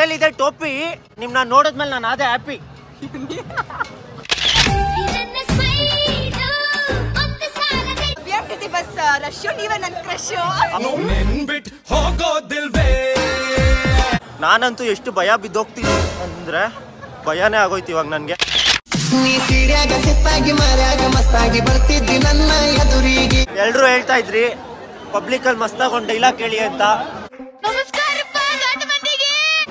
ತಲೆಲಿದೆ ಟೋಪಿ ನಿಮ್ನ ನೋಡಿದ್ಮೇಲೆ ನಾನು ಅದೇ ಹ್ಯಾಪಿ ಇದನ್ನ ಸ್ಮೈಲು ಒಂದು ಸಾಲದೆ B M T C bus rush ನೀವೇ ನನ್ ಕ್ರಶ್ ನೆನ್ಬಿಟ್ ಹೋಗೋದಿಲ್ವೇ ನಾನಂತೂ ಎಷ್ಟು ಭಯ ಬಿದ್ದೋಗ್ತೀನಿ ಅಂದ್ರೆ ಭಯನೇ ಆಗೋಯ್ತು ಇವಾಗ ನನಗೆ ನೀ ಸೀರ್ಯಾಗ ಸಿಪ್ಪಾಗಿ ಮಾರ್ಯಾಗ ಮಸ್ತಾಗಿ ಬರ್ತಿದ್ದಿ ನನ್ನ ಎದುರಿಗೆ ಎಲ್ರು ಹೇಳ್ತಾ ಇದ್ರಿ ಪಬ್ಲಿಕ್ ಅಲ್ಲಿ ಮಸ್ತಾಗಿ ಒಂದು ಡೈಲಾಗ್ ಕೇಳಿ ಅಂತ ನಮಸ್ಕಾರಪ್ಪ ದೊಡ್ಡ ಮಂದಿಗೆ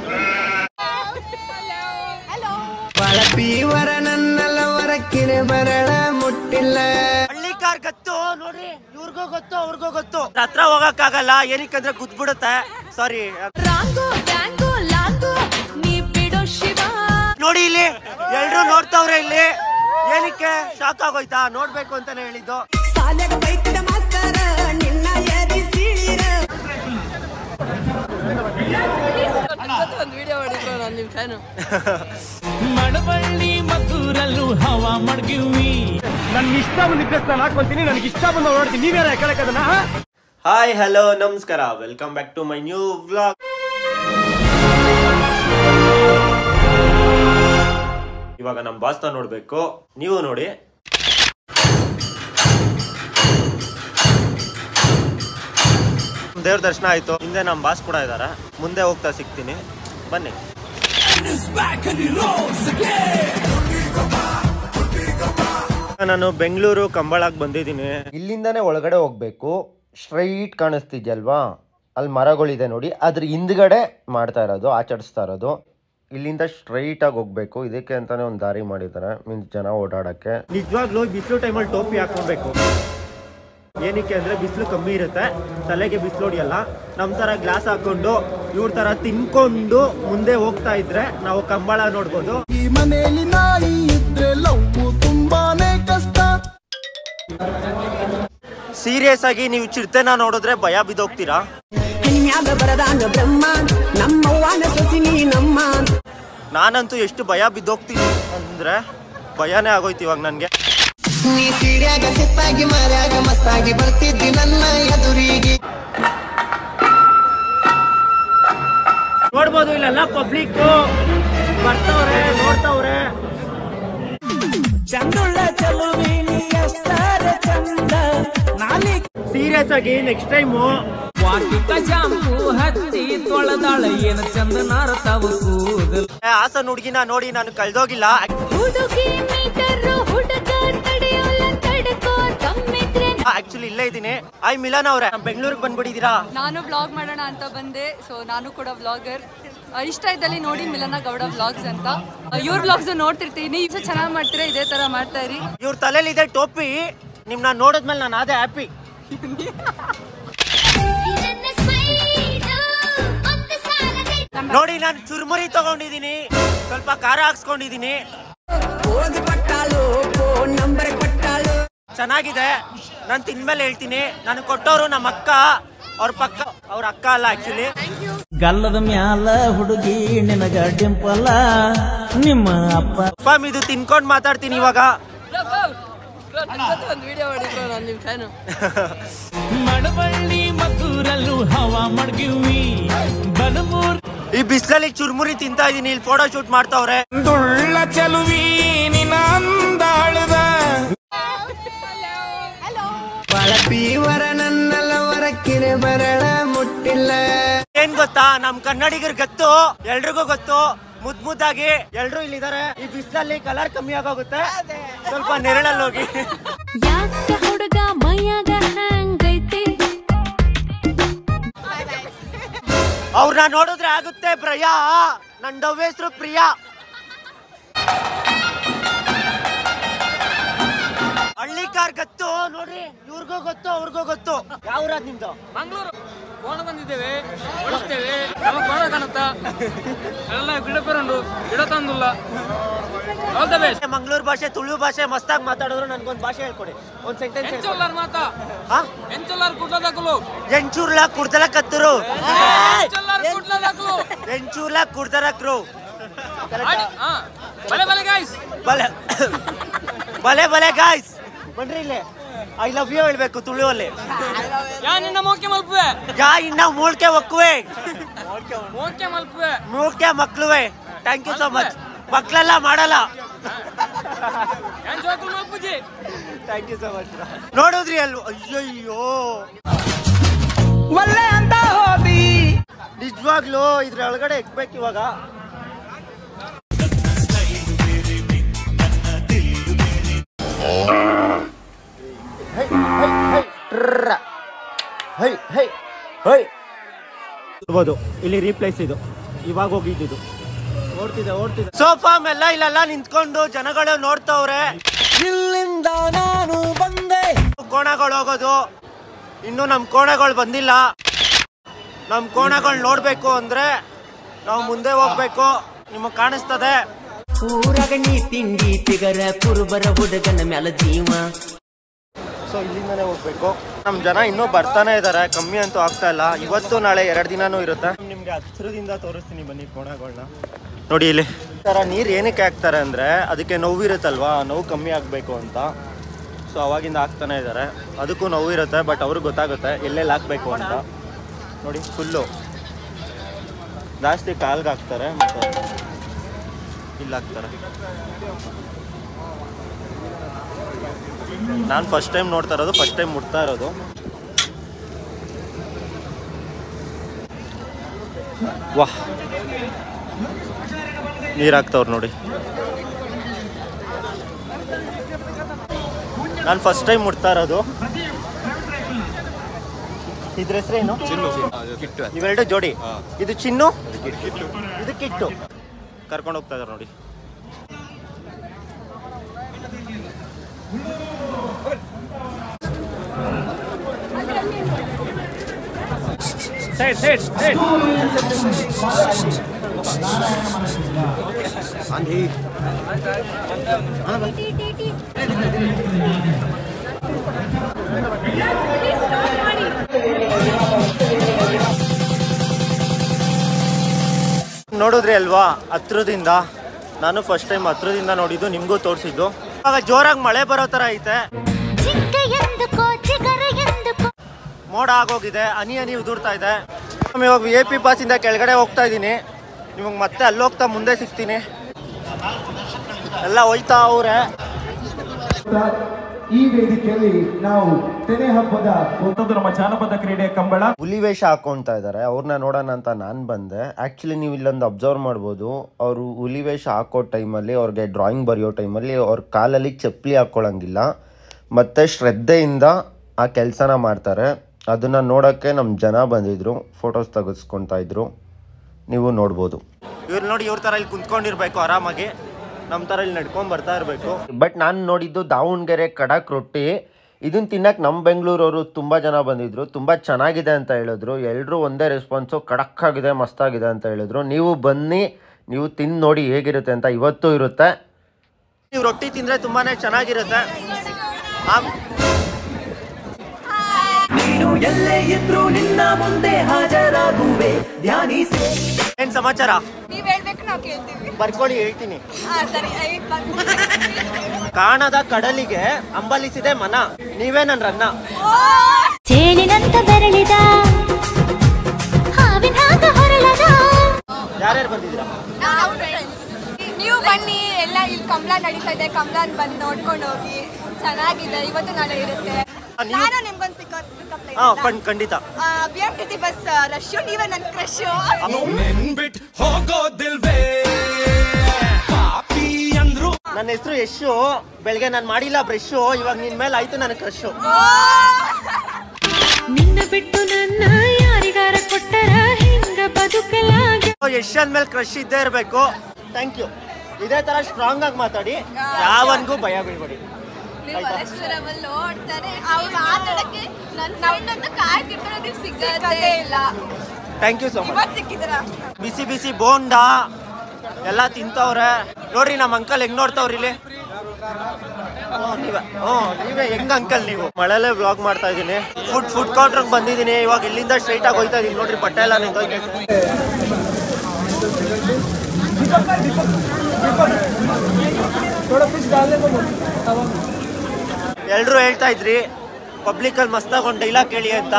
ಹಲೋ ಬಳಪಿವರ ನನ್ನಲ್ಲವರ ಕಿರೆ ಬರಳ ಮುಟ್ಟಿಲ್ಲ ಹಳ್ಳಿ ಕಾರ್ ಗೊತ್ತು ನೋಡ್ರಿ ಇವ್ರಿಗೂ ಗೊತ್ತು ಅವ್ರಿಗೂ ಗೊತ್ತು ಹತ್ರ ಹೋಗಕ್ಕಾಗಲ್ಲ ಏನಕ್ಕಂದ್ರೆ ಗುದ್ಬಿಡುತ್ತೆ ಸಾರಿ ರಾಂಗೋ ಗ್ಯಾಂಗೋ ಲಾಂಗೋ ನೀ ಬಿಡೋ ಶಿವ ನೋಡಿ ಇಲ್ಲಿ ಎಲ್ರು ನೋಡ್ತಾವ್ರೆ ಇಲ್ಲಿ ಏನಕ್ಕೆ ಶಾಕ್ ಆಗೋಯ್ತಾ ನೋಡ್ಬೇಕು ಅಂತಾನೆ ಹೇಳಿದ್ದು ಸಾಲ್ಯಾಗ ಬೈತಿದ ಮಾಸ್ತರ ನಿನ್ನ ಎರಿಸಿರ ಒಂದು ವಿಡಿಯೋ ಮಾಡಿದ್ರು ನಾನು ನಿಮ್ ಫ್ಯಾನು ಮಳವಳ್ಳಿ ಮದ್ದೂರಲ್ಲೂ ಹವಾ ಮಡ್ಗಿವಿ ಹಾಯ್ ಹಲೋ ನಮಸ್ಕಾರ welcome back to my new vlog ಇವಾಗ ನಮ್ಮ ಬಾಸ್ನ ನೋಡ್ಬೇಕು ನೀವು ನೋಡಿ ದೇವ್ರ ದರ್ಶನ ಆಯ್ತು ಹಿಂದೆ ನಮ್ಮ ಬಾಸ್ ಕೂಡ ಇದಾರೆ ಮುಂದೆ ಹೋಗ್ತಾ ಸಿಗ್ತೀನಿ ಬನ್ನಿ ನಾನು ಬೆಂಗಳೂರು ಕಂಬಳಕ್ಕೆ ಬಂದಿದ್ದೀನಿ ಇಲ್ಲಿಂದಾನೇ ಒಳಗಡೆ ಹೋಗ್ಬೇಕು ಸ್ಟ್ರೈಟ್ ಕಾಣಿಸ್ತಿದ್ಯಲ್ವಾ ಅಲ್ಲಿ ಮರಗಳಿದೆ ನೋಡಿ ಅದ್ರ ಹಿಂದ್ಗಡೆ ಮಾಡ್ತಾ ಇರೋದು ಆಚರಿಸ್ತಾ ಇರೋದು ಇಲ್ಲಿಂದ ಸ್ಟ್ರೈಟ್ ಆಗಿ ಹೋಗ್ಬೇಕು ಇದಕ್ಕೆ ಅಂತಾನೆ ಒಂದು ದಾರಿ ಮಾಡಿದ್ದಾರೆ ಮೀನ್ಸ್ ಜನ ಓಡಾಡಕ್ಕೆ ನಿಜವಾಗ್ಲೂ ಬಿಸಿಲು ಟೈಮಲ್ಲಿ ಟೋಪಿ ಹಾಕೊಬೇಕು ಏನಕ್ಕೆ ಅಂದ್ರೆ ಬಿಸಿಲು ಕಮ್ಮಿ ಇರುತ್ತೆ ತಲೆಗೆ ಬಿಸಿಲು ಹೊಡಿಯಲ್ಲ ನಮ್ಮ ತರ ಗ್ಲಾಸ್ ಹಾಕೊಂಡು ಇವ್ರ ತರ ತಿನ್ಕೊಂಡು ಮುಂದೆ ಹೋಗ್ತಾ ಇದ್ರೆ ನಾವು ಕಂಬಳ ನೋಡ್ಬೋದು ಈ ಮನೆಯಲ್ಲಿ ನಾಯಿ ಇದ್ರೆ ಲವ್ ತುಂಬಾನೇ ಕಷ್ಟ ಸೀರಿಯಸ್ ಆಗಿ ನೀವು ಚಿರತೆನ ನೋಡಿದ್ರೆ ಭಯ ಬಿದ್ದೋಗ್ತೀರಾ ಮ್ಯಾಗ ಬರದಾಂಗ ಬ್ರಹ್ಮ ನಮ್ಮವ್ವನ ಸೊಸಿ ನೀ ನಮ್ಮ ನಾನಂತೂ ಎಷ್ಟು ಭಯ ಬಿದ್ದೋಗ್ತೀನಿ ಅಂದ್ರೆ ಭಯನೇ ಆಗೋಯ್ತು ಇವಾಗ ನನಗೆ ನೀ ಸೀರ್ಯಾಗ ಸಿಪ್ಪಾಗಿ ಮಾರ್ಯಾಗ ಮಸ್ತಾಗಿ ಬರ್ತಿದ್ದಿ ನನ್ನ ಎದುರಿಗೆ ನೋಡ್ಬೋದು ಇಲ್ಲೆಲ್ಲ ಪಬ್ಲಿಕ್ ಬರ್ತವ್ರೆ ನೋಡ್ತವ್ರೆ ಚಂದುಳ್ಳ ಚಲುವಿ ನೀ ಎಷ್ಟರ ಚಂದ ನಾಲಿ ಸೀರಿಯಸ್ ಆಗಿ ನೆಕ್ಸ್ಟ್ ಟೈಮು ವಾಟಿಕ ಶಾಂಪು ಹಚ್ಚಿ ತೊಳೆದಾಳ ಏನ ಚಂದ ನಾರತಾವ ಕೂದಲ್ ಹಾಸನ್ ಹುಡುಗಿನ ನೋಡಿ ನಾನು ಕಳ್ದೋಗಿಲ್ಲ ಹುಡುಗಿ ಮೀಟರು ಹುಡುಗ ತಡೆಯೋಲ್ಲ ತಡ್ಕೋ ತಮ್ಮಿದ್ರೆ ಆಕ್ಚುಲಿ ಇಲ್ಲೇ ಇದ್ದೀನಿ ಐ ಮಿಲನ್ ಅವ್ರೆ ಬೆಂಗಳೂರಿಗೆ ಬಂದ್ಬಿಟ್ಟಿದ್ದೀರಾ ನಾನು ಬ್ಲಾಗ್ ಮಾಡೋಣ ಅಂತ ಬಂದೆ ಸೊ ನಾನು ಕೂಡ ಬ್ಲಾಗರ್ ಇಷ್ಟ ಇದ್ದಲ್ಲಿ ನೋಡಿ ಮಿಲನ ಗೌಡ ಬ್ಲಾಗ್ಸ್ ಅಂತ ಇವ್ರ ಬ್ಲಾಗ್ಸ್ ನೋಡ್ತಿರ್ತೀನಿ ನೀವು ಚೆನ್ನಾಗಿ ಮಾಡ್ತೀರಾ ಇದೇ ತರ ಮಾಡ್ತಾ ಇರಿ ಇವ್ರ ತಲೆಲಿದೆ ಟೋಪಿ ನಿಮ್ನ ನೋಡಿದ್ಮೇಲೆ ನಾನು ಅದೇ ಹ್ಯಾಪಿ ಇದನ್ನ ಸ್ಮೈಲು ಒಂದು ಸಾಲದೆ ನೋಡಿ ನಾನು ಚುರುಮುರಿ ತಗೊಂಡಿದ್ದೀನಿ ಸ್ವಲ್ಪ ಖಾರ ಹಾಕ್ಸ್ಕೊಂಡಿದ್ದೀನಿ ಓದಿ ಕೊಟ್ಟಾಳು ಫೋನ್ ನಂಬರ್ ಕೊಟ್ಟಾಳು ಚೆನ್ನಾಗಿದೆ ನಾನು ತಿನ್ಮೇಲೆ ಹೇಳ್ತೀನಿ ನಾನು ಕೊಟ್ಟವರು ನಮ್ಮ ಅಕ್ಕ ಅವ್ರ ಪಕ್ಕ ಅವ್ರ ಅಕ್ಕ ಅಲ್ಲ ಆಕ್ಚುಲಿ ಗಲ್ಲದ ಮ್ಯಾಲ ಹುಡುಗಿ ನಿನಗ ಡಿಂಪಲ್ಲ ನಿಮ್ಮ ಅಪ್ಪ ಪಾಮ್ ಇದು ತಿನ್ಕೊಂಡ್ ಮಾತಾಡ್ತೀನಿ ಇವಾಗ ಒಂದು ವಿಡಿಯೋ ಮಾಡಿದ್ರು ನಾನು ನಿಮ್ಮ ಫ್ಯಾನು ಮಳವಳ್ಳಿ ಮದ್ದೂರಲ್ಲೂ ಹವಾ ಮಡ್ಗಿವಿ ಬಲಮೂರ್ ಈ ಬಿಸಿಲಲ್ಲಿ ಚುರುಮುರಿ ತಿಂತಾ ಇದೀನಿ ಇಲ್ಲಿ ಫೋಟೋ ಶೂಟ್ ಮಾಡ್ತಾವ್ರೆ ದುಳ್ಳ ಚಲುವಿ ನಿನ್ನ ಅಂದಾಳದ ಬಳಪಿವರ ನನ್ನಲ್ಲವರ ಕಿರೆ ಬರಳ ಮುಟ್ಟಿಲ್ಲ ಏನ್ ಗೊತ್ತಾ ನಮ್ ಕನ್ನಡಿಗರ್ ಗೊತ್ತು ಎಲ್ರಿಗೂ ಗೊತ್ತು ಮುದ್ ಮುದ್ದಾಗಿ ಎಲ್ರು ಇಲ್ಲಿದ್ದಾರೆ ಈ ಬಿಸಿಲಲ್ಲಿ ಕಲರ್ ಕಮ್ಮಿ ಆಗೋಗುತ್ತೆ ಸ್ವಲ್ಪ ನೆರಳಲ್ಲಿ ಹೋಗಿ ಯಾಕ ಹುಡುಗ ಮೈಯಾಗ ಹ್ಯಾಂಗೈತಿ ಅವ್ರನ್ನ ನೋಡಿದ್ರೆ ಆಗುತ್ತೆ ಪ್ರಿಯಾ ನನ್ ಡವ್ ಹೆಸ್ರು ಪ್ರಿಯಾ ಹಳ್ಳಿ ಕಾರ್ ಗೊತ್ತು ನೋಡ್ರಿ ಇವ್ರಿಗೂ ಗೊತ್ತು ಅವ್ರಿಗೂ ಗೊತ್ತು ಯಾವ ನಿಮ್ದು ಮಂಗಳೂರು ಕೋಣ ಬಂದಿದ್ದೇವೆ ಓಡಿಸ್ತೇವೆ ನಮಗೆ ಕೋಣ ಕಾಣುತ್ತಾ ಎಲ್ಲ ಗಿಡ ಪೆರಂಡು ಗಿಡ ತಂದಿಲ್ಲ ಆಲ್ ದ ಬೆಸ್ಟ್ ಮಂಗಳೂರು ಭಾಷೆ ತುಳು ಭಾಷೆ ಮಸ್ತಾಗಿ ಮಾತಾಡಿದ್ರು ನನ್ಗೊಂದ್ ಭಾಷೆ ಹೇಳ್ಕೊಡಿ ಒಂದ್ ಸೆಂಟೆನ್ಸ್ ಎಂಚೊಲ್ಲಾರ್ ಮಾತಾ ಎಂಚೊಲ್ಲಾರ್ ಕುಡ್ಲದಾಕಲು ಎಂಚೂರ್ಲ ಕುಡ್ದಲ ಕತ್ತರು ಎಂಚೊಲ್ಲಾರ್ ಕುಡ್ಲದಾಕಲು ಎಂಚೂರ್ಲ ಕುಡ್ದರ ಕ್ರೂ ಹಾ ಬಲೆ ಬಲೆ ಗಾಯ್ಸ್ ಬಲೆ ಬಲೆ ಬಲೆ ಗಾಯ್ಸ್ ಬನ್ರಿ ಇಲ್ಲಿ ಐ ಲವ್ ಯು ಹೇಳ್ಬೇಕು ತುಳುವಲ್ಲಿ ಯಾ ನಿನ್ನ ಮೋಕೆ ಮಲ್ಪುವೆ ಯಾ ಇನ್ನ ಮೂಳ್ಕೆ ಒಕ್ಕುವೆ ಮೋಕೆ ಮಲ್ಪುವೆ ಮೂಳ್ಕೆ ಮಕ್ಳುವೆ ಥ್ಯಾಂಕ್ ಯು ಸೋ ಮಚ್ ಮಕ್ಳೆಲ್ಲ ಮಾಡಲ್ಲ ಏನ್ ಜೋಕುಲ್ ಮಲ್ಪುಜಿ ಥ್ಯಾಂಕ್ ಯು ಸೊ ಮಚ್ ನೋಡಿದ್ರಿ ಅಲ್ವ ಅಯ್ಯಯ್ಯೋ ಒಳ್ಳೆ ಅಂತ ಹೋದಿ ನಿಜವಾಗ್ಲೂ ಇದ್ರ ಒಳಗಡೆ ಎಕ್ಬೇಕು ಇವಾಗ ಹೈ, ಹೈ, ಹೈ, ಟ್ರ್ರ. ಹೈ, ಹೈ, ಹೈ. ಇರ್ಬೋದು ಇಲ್ಲಿ ರೀಪ್ಲೇಸ್ ಇದು ಇವಾಗ ಹೋಗಿದ್ದು ಓಡ್ತಿದೆ ಓಡ್ತಿದೆ ಸೋಫಾ ಮೆಲ್ಲ ಇಲ್ಲೆಲ್ಲ ನಿಂತ್ಕೊಂಡು ಜನಗಳು ನೋಡ್ತವ್ರೆ ಇಲ್ಲಿಂದ ನಾನು ಬಂದೆ ಕೋಣಗಳು ಹೋಗೋದು ಇನ್ನು ನಮ್ಮ ಕೋಣಗಳು ಬಂದಿಲ್ಲ ನಮ್ಮ ಕೋಣಗಳು ನೋಡಬೇಕು ಅಂದ್ರೆ ನಾವು ಮುಂದೆ ಹೋಗ್ಬೇಕು ನಿಮಗೆ ಕಾಣಿಸ್ತದೆ ಊರಾಗ ನೀ ತಿಂಡಿ ತಿಗರ ಕುರುಬರ ಹುಡುಗನ ಮ್ಯಾಲ ಜೀವ ಸೊ ಇಲ್ಲಿಂದನೇ ಹೋಗ್ಬೇಕು ನಮ್ಮ ಜನ ಇನ್ನೂ ಬರ್ತಾನೆ ಇದ್ದಾರೆ ಕಮ್ಮಿ ಅಂತೂ ಆಗ್ತಾ ಇಲ್ಲ ಇವತ್ತು ನಾಳೆ ಎರಡು ದಿನಾನೂ ಇರುತ್ತೆ ನಿಮ್ಗೆ ಹತ್ತಿರದಿಂದ ತೋರಿಸ್ತೀನಿ ಬನ್ನಿ ಕೋಣಗಳನ್ನ ನೋಡಿ ಇಲ್ಲಿ ಈ ಥರ ನೀರು ಏನಕ್ಕೆ ಹಾಕ್ತಾರೆ ಅಂದರೆ ಅದಕ್ಕೆ ನೋವಿರುತ್ತಲ್ವಾ ನೋವು ಕಮ್ಮಿ ಆಗಬೇಕು ಅಂತ ಸೊ ಅವಾಗಿಂದ ಹಾಕ್ತಾನೆ ಇದ್ದಾರೆ ಅದಕ್ಕೂ ನೋವು ಇರುತ್ತೆ ಬಟ್ ಅವ್ರಿಗೆ ಗೊತ್ತಾಗುತ್ತೆ ಎಲ್ಲೆಲ್ಲಿ ಹಾಕ್ಬೇಕು ಅಂತ ನೋಡಿ ಫುಲ್ಲು ಜಾಸ್ತಿ ಕಾಲ್ಗೆ ಹಾಕ್ತಾರೆ ಮತ್ತು ಇಲ್ಲಿ ಹಾಕ್ತಾರೆ ನಾನು ಫಸ್ಟ್ ಟೈಮ್ ನೋಡ್ತಾ ಇರೋದು ಫಸ್ಟ್ ಟೈಮ್ ಮುಟ್ತಾ ಇರೋದು ವಾಹ್ ನೀರು ಹಾಕ್ತವ್ರು ನೋಡಿ ನಾನು ಫಸ್ಟ್ ಟೈಮ್ ಮುಟ್ತಾ ಇರೋದು ಇದ್ರ ಹೆಸರೇನು ಇವೆರಡು ಜೋಡಿ ಇದು ಚಿನ್ನು ಇದು ಕಿಟ್ಟು ಕರ್ಕೊಂಡು ಹೋಗ್ತಾ ಇದಾರೆ ನೋಡಿ ಸೈಡ್ ಸೈಡ್ ಸೈಡ್ ನೋಡಿದ್ರಿ ಅಲ್ವಾ ಹತ್ರದಿಂದ ನಾನು ಫಸ್ಟ್ ಟೈಮ್ ಹತ್ರದಿಂದ ನೋಡಿದ್ದು ನಿಮಗೂ ತೋರಿಸಿದ್ದು ಇವಾಗ ಜೋರಾಗಿ ಮಳೆ ಬರೋ ಥರ ಐತೆ ಚಿಕ್ಕ ಎಂದುಕೋ ಚಿಗರ ಎಂದುಕೋ ಮೋಡ ಆಗೋಗಿದೆ ಹನಿ ಹನಿ ಉದುರ್ತಾ ಇದೆ ನಾನು ಇವಾಗ ವಿ ಎ ಪಿ ಪಾಸಿಂದ ಕೆಳಗಡೆ ಹೋಗ್ತಾ ಇದ್ದೀನಿ ನಿಮಗೆ ಮತ್ತೆ ಅಲ್ಲಿ ಹೋಗ್ತಾ ಮುಂದೆ ಸಿಗ್ತೀನಿ ಎಲ್ಲ ಹೋಯ್ತಾ ಅವ್ರೆ ಈ ವೇದಿಕೆಯಲ್ಲಿ ನಾವು ತೆನೆ ಹಬ್ಬದ ಮತ್ತೊಂದು ನಮ್ಮ ಜಾನಪದ ಕ್ರೀಡೆ ಕಂಬಳ ಹುಲಿ ವೇಷ ಹಾಕೊಂತಾ ಇದ್ದಾರೆ ಅವ್ರನ್ನ ನೋಡೋಣ ಅಂತ ನಾನು ಬಂದೆ ಆ್ಯಕ್ಚುಲಿ ನೀವು ಇಲ್ಲೊಂದು ಅಬ್ಸರ್ವ್ ಮಾಡ್ಬೋದು ಅವರು ಹುಲಿ ವೇಷ ಹಾಕೋ ಟೈಮಲ್ಲಿ ಅವ್ರಿಗೆ ಡ್ರಾಯಿಂಗ್ ಬರೆಯೋ ಟೈಮಲ್ಲಿ ಅವ್ರ ಕಾಲಲ್ಲಿ ಚಪ್ಪಲಿ ಹಾಕ್ಕೊಳ್ಳಂಗಿಲ್ಲ ಮತ್ತು ಶ್ರದ್ಧೆಯಿಂದ ಆ ಕೆಲಸನ ಮಾಡ್ತಾರೆ ಅದನ್ನು ನೋಡೋಕ್ಕೆ ನಮ್ಮ ಜನ ಬಂದಿದ್ರು ಫೋಟೋಸ್ ತೆಗೆಸ್ಕೊತಾ ಇದ್ರು ನೀವು ನೋಡ್ಬೋದು ಇವ್ರು ನೋಡಿ ಇವ್ರ ಥರ ಇಲ್ಲಿ ಕುಂತ್ಕೊಂಡಿರ್ಬೇಕು ಆರಾಮಾಗಿ ನಮ್ಮ ಥರ ಇಲ್ಲಿ ನಡ್ಕೊಂಡ್ ಬರ್ತಾ ಇರಬೇಕು ಬಟ್ ನಾನು ನೋಡಿದ್ದು ದಾವಣಗೆರೆ ಕಡಕ್ ರೊಟ್ಟಿ ಇದನ್ನ ತಿನ್ನಕ್ಕೆ ನಮ್ಮ ಬೆಂಗಳೂರವರು ತುಂಬ ಜನ ಬಂದಿದ್ರು ತುಂಬ ಚೆನ್ನಾಗಿದೆ ಅಂತ ಹೇಳಿದ್ರು ಎಲ್ಲರೂ ಒಂದೇ ರೆಸ್ಪಾನ್ಸು ಖಡಕ್ ಆಗಿದೆ ಮಸ್ತಾಗಿದೆ ಅಂತ ಹೇಳಿದ್ರು ನೀವು ಬನ್ನಿ ನೀವು ತಿಂದು ನೋಡಿ ಹೇಗಿರುತ್ತೆ ಅಂತ ಇವತ್ತು ಇರುತ್ತೆ ನೀವು ರೊಟ್ಟಿ ತಿಂದರೆ ತುಂಬಾ ಚೆನ್ನಾಗಿರುತ್ತೆ ಆಮ್- ನೀನು ಎಲ್ಲೇ ಇದ್ರು ನಿನ್ನ ಮುಂದೆ ಹಾಜರಾಗುವೆ ಧ್ಯಾನಿಸೆ ಏನ್ ಸಮಾಚಾರ ನೀವ್ ಹೇಳ್ಬೇಕು ನಾವು ಕೇಳ್ತೀವಿ ಬರ್ಕೊಳ್ಳಿ ಹೇಳ್ತೀನಿ ಹಾ ಸರಿ ಐದ್ ಬಂದು ಕಾಣದ ಕಡಲಿಗೆ ಅಂಬಲಿಸಿದೆ ಮನ ನೀವೇ ನನ್ನ ರನ್ನ ಚೇಳಿನಂತ ಬೆರಳಿದ ಹಾವಿನ ಹಾಗ ಹೊರಳದ ಯಾರ್ಯಾರು ಬಂದಿದ್ದೀರಾ ನೀವು ಬನ್ನಿ ಎಲ್ಲ ಇಲ್ಲಿ ಕಮಲ ನಡೀತಾ ಇದೆ ಕಮಲಾನ್ ಬಂದು ನೋಡ್ಕೊಂಡು ಹೋಗಿ ಚೆನ್ನಾಗಿದೆ ಇವತ್ತು ನಾಳೆ ಇರುತ್ತೆ ಆ, ನೀವು- ನಾನು ನಿಮ್ಗೊಂದು ಪಿಕಪ್ ಪಿಕಪ್ ಹಾ ಪಣ್ ಖಂಡಿತ B M T C bus rush ನೀವೇ ನನ್ನ ಕ್ರಶ್ ನನ್ನ ಹೆಸರು ಯಶು ಬೆಳಗ್ಗೆ ನಾನು ಮಾಡಿಲ್ಲ ಬ್ರಷ್ ಇವಾಗ ನಿನ್ ಮೇಲೆ ಆಯ್ತು ನನ್ನ ಕ್ರಶ್ ನಿನ್ನ ಬಿಟ್ಟು ನನ್ನ ಯಾರಿಗಾರ ಕೊಟ್ಟರ ಹಿಂಗ ಬದುಕಲಾಗ ಯಶ್ ಅಂದ್ಮೇಲೆ ಕ್ರಶ್ ಇದ್ದೇ ಇರಬೇಕು ಥ್ಯಾಂಕ್ ಯು ಇದೇ ತರ ಸ್ಟ್ರಾಂಗ್ ಆಗಿ ಮಾತಾಡಿ ಯಾವನ್ಗೂ ಭಯ ಬೀಳ್ಬೇಡಿ ಮಲ್ಲೇಶ್ವರಮಲ್ಲಿ ನೋಡ್ತಾರೆ ಅವ್ರು ಮಾತಾಡಕ್ಕೆ ನನ್ನ ಫ್ರೆಂಡ್ ಅಂತ ಕಾಯ್ತಿರ್ತಾರೆ ನೀವು ಸಿಗದೇ ಇಲ್ಲ ಥ್ಯಾಂಕ್ ಯು ಸೊ ಮಚ್ ಇವತ್ತು ಸಿಕ್ಕಿದ್ರ ಬಿಸಿ ಬಿಸಿ ಬೋಂಡಾ ಎಲ್ಲ ತಿಂತವ್ರೆ ನೋಡ್ರಿ ನಮ್ಮ ಅಂಕಲ್ ಹೆಂಗ್ ನೋಡ್ತಾವ್ರಿ ಇಲ್ಲಿ ಹ್ಞೂ, ನೀವೇ ಹ್ಞೂ ನೀವೇ ಹೆಂಗ್ ಅಂಕಲ್ ನೀವು ಮಳೆಲೆ ವ್ಲಾಗ್ ಮಾಡ್ತಾ ಇದ್ದೀನಿ ಫುಡ್ ಫುಡ್ ಕೌಂಟ್ರಿಗೆ ಬಂದಿದ್ದೀನಿ ಇವಾಗ ಇಲ್ಲಿಂದ ಸ್ಟ್ರೈಟ್ ಆಗಿ ಹೋಯ್ತಾ ಇದೀನಿ ನೋಡ್ರಿ ಬಟ್ಟೆ ಎಲ್ಲ ನಿಂತೋಯ್ತು ಎಲ್ರು ಹೇಳ್ತಾ ಇದ್ರಿ ಪಬ್ಲಿಕಲ್ಲಿ ಮಸ್ತಾಗಿ ಒಂದು ಡೈಲಾಗ್ ಕೇಳಿ ಅಂತ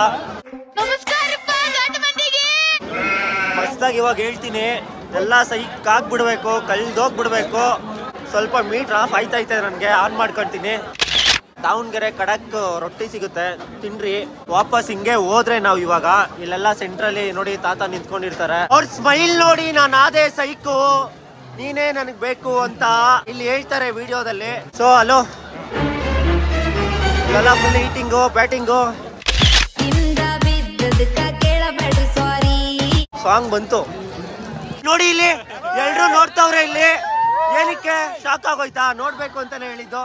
ಮಸ್ತಾಗಿ ಇವಾಗ ಹೇಳ್ತೀನಿ ಎಲ್ಲ ಸೈಕ್ ಆಗ್ಬಿಡ್ಬೇಕು ಕಳ್ದೋಗ್ಬಿಡ್ಬೇಕು ಸ್ವಲ್ಪ ಮೀಟ್ರ್ ಆಫ್ ಆಯ್ತೈತೆ ನನಗೆ ಆನ್ ಮಾಡ್ಕೊತೀನಿ ದಾವಣಗೆರೆ ಕಡಕ್ ರೊಟ್ಟಿ ಸಿಗುತ್ತೆ ತಿನ್ರಿ ವಾಪಸ್ ಹಿಂಗೆ ಹೋದ್ರೆ ನಾವು ಇವಾಗ ಇಲ್ಲೆಲ್ಲ ಸೆಂಟ್ರಲ್ಲಿ ನೋಡಿ ತಾತ ನಿಂತ್ಕೊಂಡಿರ್ತಾರೆ ಅವ್ರ ಸ್ಮೈಲ್ ನೋಡಿ ನಾನು ಆದೆ ಸೈಕು ನೀನೇ ನನಗೆ ಬೇಕು ಅಂತ ಇಲ್ಲಿ ಹೇಳ್ತಾರೆ ವಿಡಿಯೋದಲ್ಲಿ ಸೊ ಹಲೋ ಇವೆಲ್ಲ ಫುಲ್ ಈಟಿಂಗು ಬ್ಯಾಟಿಂಗು ಕೇಳಬೇಡ್ರಿ ಸಾರಿ ಸಾಂಗ್ ಬಂತು ನೋಡಿ ಇಲ್ಲಿ ಎಲ್ರು ನೋಡ್ತಾವ್ರೆ ಇಲ್ಲಿ ಏನಕ್ಕೆ ಶಾಕ್ ಆಗೋಯ್ತಾ ನೋಡ್ಬೇಕು ಅಂತಾನೆ ಹೇಳಿದ್ದು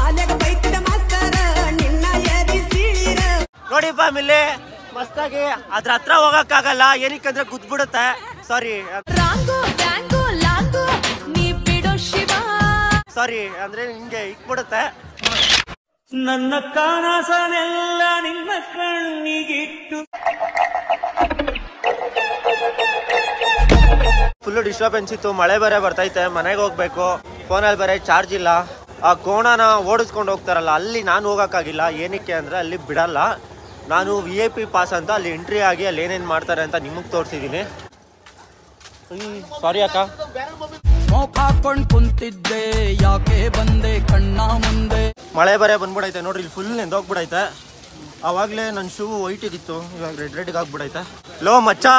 ನೋಡಿ ಫ್ಯಾಮಿಲಿ ಮಸ್ತಾಗಿ ಅದ್ರ ಹತ್ರ ಹೋಗಕ್ಕಾಗಲ್ಲ ಏನಕ್ಕಂದ್ರೆ ಗುದ್ಬಿಡುತ್ತೆ ಸಾರಿ ರಾಂಗು ಬ್ಯಾಂಗು ಲಾಂಗು ನೀ ಬಿಡೋ ಶಿವ ಸಾರಿ ಅಂದ್ರೆ ಹಿಂಗೆ ಇಕ್ಬಿಡುತ್ತೆ ನನ್ನ ಕನಸನೆಲ್ಲ ನಿನ್ನ ಕಣ್ಣಿಗಿಟ್ಟು ಫುಲ್ ಡಿಸ್ಟರ್ಬೆನ್ಸ್ ಇತ್ತು ಮಳೆ ಬೇರೆ ಬರ್ತೈತೆ ಮನೆಗೆ ಹೋಗ್ಬೇಕು ಫೋನಲ್ಲಿ ಬೇರೆ ಚಾರ್ಜ್ ಇಲ್ಲ ಆ ಕೋಣನ ಓಡಿಸ್ಕೊಂಡು ಹೋಗ್ತಾರಲ್ಲ ಅಲ್ಲಿ ನಾನು ಹೋಗೋಕ್ಕಾಗಿಲ್ಲ ಏನಕ್ಕೆ ಅಂದರೆ ಅಲ್ಲಿ ಬಿಡಲ್ಲ ನಾನು ವಿ ಐ ಪಿ ಪಾಸ್ ಅಂತ ಅಲ್ಲಿ ಎಂಟ್ರಿ ಆಗಿ ಅಲ್ಲಿ ಏನೇನು ಮಾಡ್ತಾರೆ ಅಂತ ನಿಮಗೆ ತೋರಿಸಿದ್ದೀನಿ ಸಾರಿ ಅಕ್ಕ ಸ್ಮೋಕ್ ಹಾಕೊಂಡ್ ಕುಂತಿದ್ದೆ ಯಾಕೆ ಬಂದೆ ಕಣ್ಣ ಮುಂದೆ ಮಳೆ ಬೇರೆ ಬಂದ್ಬಿಡೈತೆ ನೋಡ್ರಿ ಇಲ್ಲಿ ಫುಲ್ ನೆಂದೋಗ್ಬಿಡೈತೆ ಆವಾಗಲೇ ನನ್ನ ಶೂ ವೈಟ್ ಇತ್ತು ಇವಾಗ ರೆಡ್ ರೆಡ್ಗೆ ಆಗ್ಬಿಡೈತೆ ಲೋ ಮಚ್ಚ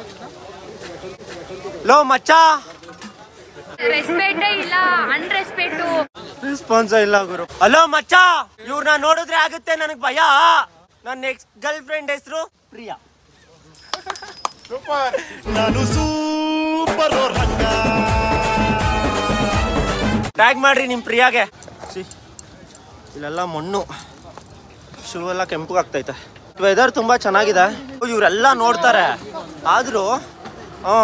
ಲೋ ಮಚ್ಚ ರೆಸ್ಪೆಕ್ಟೇ ಇಲ್ಲ ಅನ್ರೆಸ್ಪೆಕ್ಟು ರೆಸ್ಪಾನ್ಸ್ ಇಲ್ಲ ಗುರು ಹಲೋ ಮಚ್ಚ ಇವ್ರನ್ನ ನೋಡಿದ್ರೆ ಆಗುತ್ತೆ ನನಗೆ ಭಯ ನನ್ನ ನೆಕ್ಸ್ಟ್ ಗರ್ಲ್ ಫ್ರೆಂಡ್ ಹೆಸರು ಪ್ರಿಯಾ ನಾನು ಸೂಪರ್ ಟ್ಯಾಗ್ ಮಾಡ್ರಿ ನಿಮ್ ಪ್ರಿಯಾಗೆ ಸಿ ಇಲ್ಲೆಲ್ಲ ಮಣ್ಣು ಶೂ ಎಲ್ಲ ಕೆಂಪು ಆಗ್ತೈತೆ ವೆದರ್ ತುಂಬಾ ಚೆನ್ನಾಗಿದೆ ಇವರೆಲ್ಲ ನೋಡ್ತಾರೆ ಆದ್ರೂ ಹಾ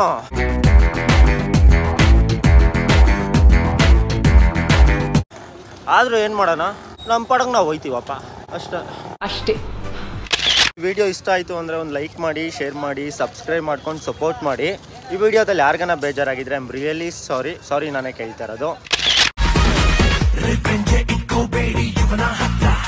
ಆದ್ರೂ ಏನ್ ಮಾಡೋಣ ನಮ್ಮ ಪಡಗ್ ನಾವು ಹೋಯ್ತೀವಪ್ಪ ಅಷ್ಟೇ ಅಷ್ಟೇ ವಿಡಿಯೋ ಇಷ್ಟ ಆಯಿತು ಅಂದರೆ ಒಂದು ಲೈಕ್ ಮಾಡಿ ಶೇರ್ ಮಾಡಿ ಸಬ್ಸ್ಕ್ರೈಬ್ ಮಾಡ್ಕೊಂಡು ಸಪೋರ್ಟ್ ಮಾಡಿ ಈ ವಿಡಿಯೋದಲ್ಲಿ ಯಾರಿಗಾನ ಬೇಜಾರಾಗಿದ್ರೆ ಐಮ್ ರಿಯಲಿ ಸಾರಿ ಸಾರಿ ನಾನೇ ಕೇಳ್ತಾ ಇರೋದು